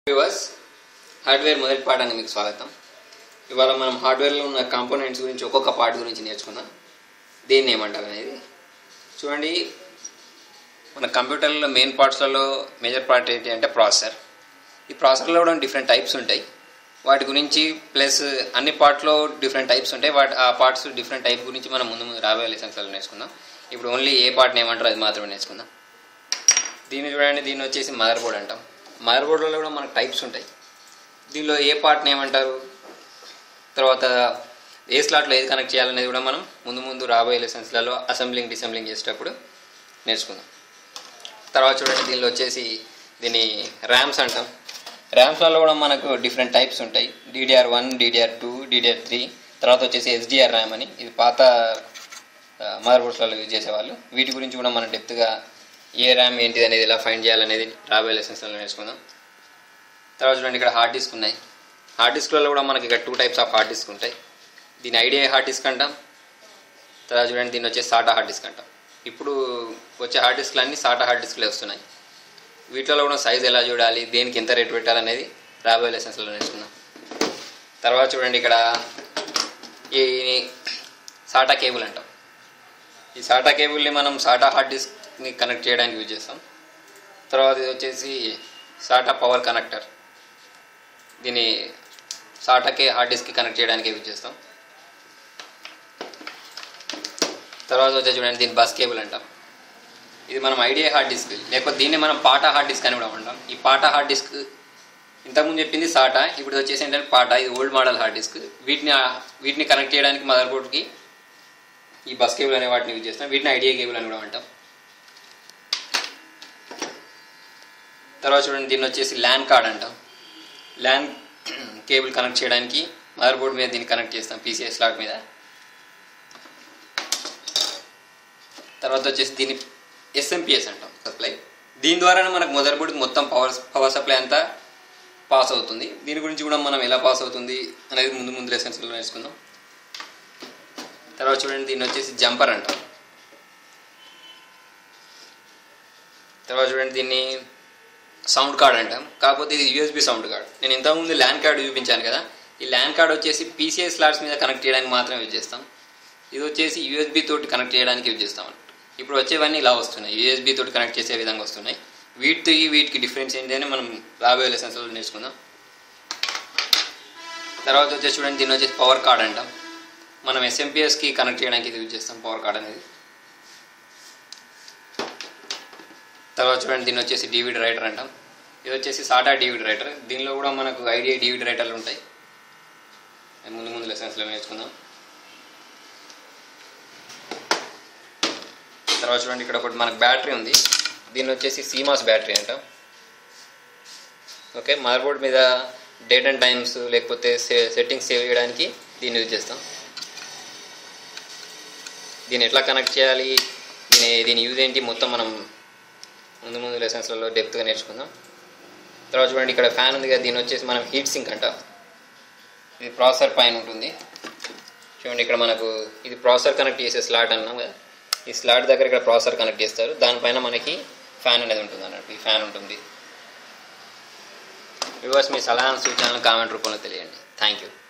viewers hardware మొదటి పాఠానికి మీకు స్వాగతం ఇవాళ మనం హార్డ్వేర్లో ఉన్న కాంపోనెంట్స్ గురించి ఒక్కొక్క పార్ట్ గురించి నేర్చుకుందాం దేన్ని ఏమంటారు అనేది చూడండి మన కంప్యూటర్లో మెయిన్ పార్ట్స్లలో మేజర్ పార్ట్ ఏంటి అంటే ప్రాసెసర్ ఈ ప్రాసెసర్లో కూడా డిఫరెంట్ టైప్స్ ఉంటాయి వాటి గురించి ప్లస్ అన్ని పార్ట్లో డిఫరెంట్ టైప్స్ ఉంటాయి వాటి ఆ పార్ట్స్ డిఫరెంట్ టైప్ గురించి మనం ముందు ముందు రాబోయే లెసన్స్లో నేర్చుకుందాం ఇప్పుడు ఓన్లీ ఏ పార్ట్ని ఏమంటారో అది మాత్రమే నేర్చుకుందాం దీన్ని చూడండి దీన్ని వచ్చేసి మదర్ బోర్డ్ అంటాం మదర్ బోర్డులో కూడా మనకు టైప్స్ ఉంటాయి దీనిలో ఏ పార్ట్ని ఏమంటారు తర్వాత ఏ స్లాట్లో ఏది కనెక్ట్ చేయాలనేది కూడా మనం ముందు ముందు రాబోయే లెసన్స్లలో అసెంబ్లింగ్ డిసెంబ్లింగ్ చేసేటప్పుడు నేర్చుకుందాం తర్వాత చూడండి దీనిలో వచ్చేసి దీన్ని ర్యామ్స్ అంటాం ర్యామ్స్లలో కూడా మనకు డిఫరెంట్ టైప్స్ ఉంటాయి DDR one DDR two DDR three తర్వాత వచ్చేసి ఎస్డిఆర్ ర్యామ్ అని ఇది పాత మదర్ బోర్డ్స్లలో యూజ్ చేసేవాళ్ళు వీటి గురించి కూడా మనం డెప్త్గా ఏ ర్యామ్ ఏంటిది అనేది ఎలా ఫైండ్ చేయాలనేది రాబోయే లెసన్స్లో నేర్చుకుందాం తర్వాత చూడండి ఇక్కడ హార్డ్ డిస్క్ ఉన్నాయి హార్డ్ డిస్క్లలో కూడా మనకి ఇక్కడ two types of hard disk ఉంటాయి దీని ఐడియా హార్డ్ డిస్క్ అంటాం తర్వాత చూడండి దీన్ని వచ్చే సాటా హార్డ్ డిస్క్ అంటాం ఇప్పుడు వచ్చే హార్డ్ డిస్క్లు అన్నీ సాటా హార్డ్ డిస్క్లే వస్తున్నాయి వీటిలో కూడా సైజ్ ఎలా చూడాలి దేనికి ఎంత రేట్ పెట్టాలనేది రాబోయే లెసన్స్లో నేర్చుకుందాం తర్వాత చూడండి ఇక్కడ ఈ సాటా కేబుల్ అంటాం ఈ సాటా కేబుల్ని మనం సాటా హార్డ్ డిస్క్ని కనెక్ట్ చేయడానికి యూజ్ చేస్తాం తర్వాత ఇది వచ్చేసి సాటా పవర్ కనెక్టర్ దీన్ని సాటాకి హార్డ్ డిస్క్కి కనెక్ట్ చేయడానికి యూజ్ చేస్తాం తర్వాత వచ్చేసి చూడండి దీన్ని బస్ కేబుల్ అంటాం ఇది మనం ఐడియా హార్డ్ డిస్క్ లేకపోతే దీన్ని మనం పాటా హార్డ్ డిస్క్ అని కూడా అంటాం ఈ పాటా హార్డ్ డిస్క్ ఇంతకుముందు చెప్పింది సాటా ఇప్పుడు వచ్చేసి ఏంటంటే పాటా ఇది ఓల్డ్ మోడల్ హార్డ్ డిస్క్ వీటిని వీటిని కనెక్ట్ చేయడానికి మదర్ బోర్డ్కి ఈ బస్ కేబుల్ అనే వాటిని యూజ్ చేస్తాం వీటిని ఐడియా కేబుల్ అని కూడా అంటాం తర్వాత చూడండి దీన్ని వచ్చేసి ల్యాన్ కార్డ్ అంటాం ల్యాన్ కేబుల్ కనెక్ట్ చేయడానికి మదర్ బోర్డ్ మీద దీన్ని కనెక్ట్ చేస్తాం పీసీఎస్ స్లాట్ మీద తర్వాత వచ్చేసి దీన్ని ఎస్ఎంపిఎస్ అంటాం సప్లై దీని ద్వారానే మనకు మదర్ బోర్డ్కి మొత్తం పవర్ పవర్ సప్లై అంతా పాస్ అవుతుంది దీని గురించి కూడా మనం ఎలా పాస్ అవుతుంది అనేది ముందు ముందు లెసన్స్లో నేర్చుకుందాం తర్వాత చూడండి దీన్ని వచ్చేసి జంపర్ అంటాం తర్వాత చూడండి దీన్ని సౌండ్ కార్డ్ అంటాం కాకపోతే ఇది యూఎస్బి సౌండ్ కార్డ్ నేను ఇంతకుముందు ల్యాన్ కార్డ్ చూపించాను కదా ఈ ల్యాన్ కార్డ్ వచ్చేసి పీసీఎస్ స్లాట్స్ మీద కనెక్ట్ చేయడానికి మాత్రమే యూజ్ చేస్తాం ఇది వచ్చేసి యూఎస్బి తోటి కనెక్ట్ చేయడానికి యూజ్ చేస్తాం అన్నట్టు ఇప్పుడు వచ్చేవన్నీ ఇలా వస్తున్నాయి యూఎస్బి తోటి కనెక్ట్ చేసే విధంగా వస్తున్నాయి వీటితో వీటికి డిఫరెన్స్ ఏంటి అని మనం రాబోయే లెసన్స్లో నేర్చుకుందాం తర్వాత వచ్చేసి చూడండి దీన్ని వచ్చేసి పవర్ కార్డ్ అంటాం మనం ఎస్ఎంపిఎస్కి కనెక్ట్ చేయడానికి ఇది యూజ్ చేస్తాం పవర్ కార్డ్ అనేది తర్వాత చూడండి దీన్ని వచ్చేసి డివిడ్ రైటర్ అంటాం ఇది వచ్చేసి సాటా డివిడ్ రైటర్ దీనిలో కూడా మనకు ఐడియా డివిడ్ రైటర్లు ఉంటాయి ముందు ముందు లెసన్స్లో నేర్చుకుందాం తర్వాత చూడండి ఇక్కడ ఒకటి మనకు బ్యాటరీ ఉంది దీన్ని వచ్చేసి సీమాస్ బ్యాటరీ అంటాం ఓకే మదర్ బోర్డ్ మీద డేట్ అండ్ టైమ్స్ లేకపోతే సెట్టింగ్స్ సేవ్ చేయడానికి దీన్ని యూజ్ చేస్తాం దీన్ని ఎట్లా కనెక్ట్ చేయాలి దీని దీని యూజ్ ఏంటి మొత్తం మనం ముందు ముందు లెసన్స్లలో డెప్త్గా నేర్చుకుందాం తర్వాత చూడండి ఇక్కడ ఫ్యాన్ ఉంది కదా దీని వచ్చేసి మనం హీట్ సింక్ అంటాం ఇది ప్రాసెసర్ పైన ఉంటుంది చూడండి ఇక్కడ మనకు ఇది ప్రాసెసర్ కనెక్ట్ చేసే స్లాట్ అన్నాం కదా ఈ స్లాట్ దగ్గర ఇక్కడ ప్రాసెసర్ కనెక్ట్ చేస్తారు దానిపైన మనకి ఫ్యాన్ అనేది ఉంటుంది అన్నట్టు ఈ ఫ్యాన్ ఉంటుంది వ్యూవర్స్ మీ సలహాలు సూచనలు కామెంట్ రూపంలో తెలియండి థ్యాంక్ యూ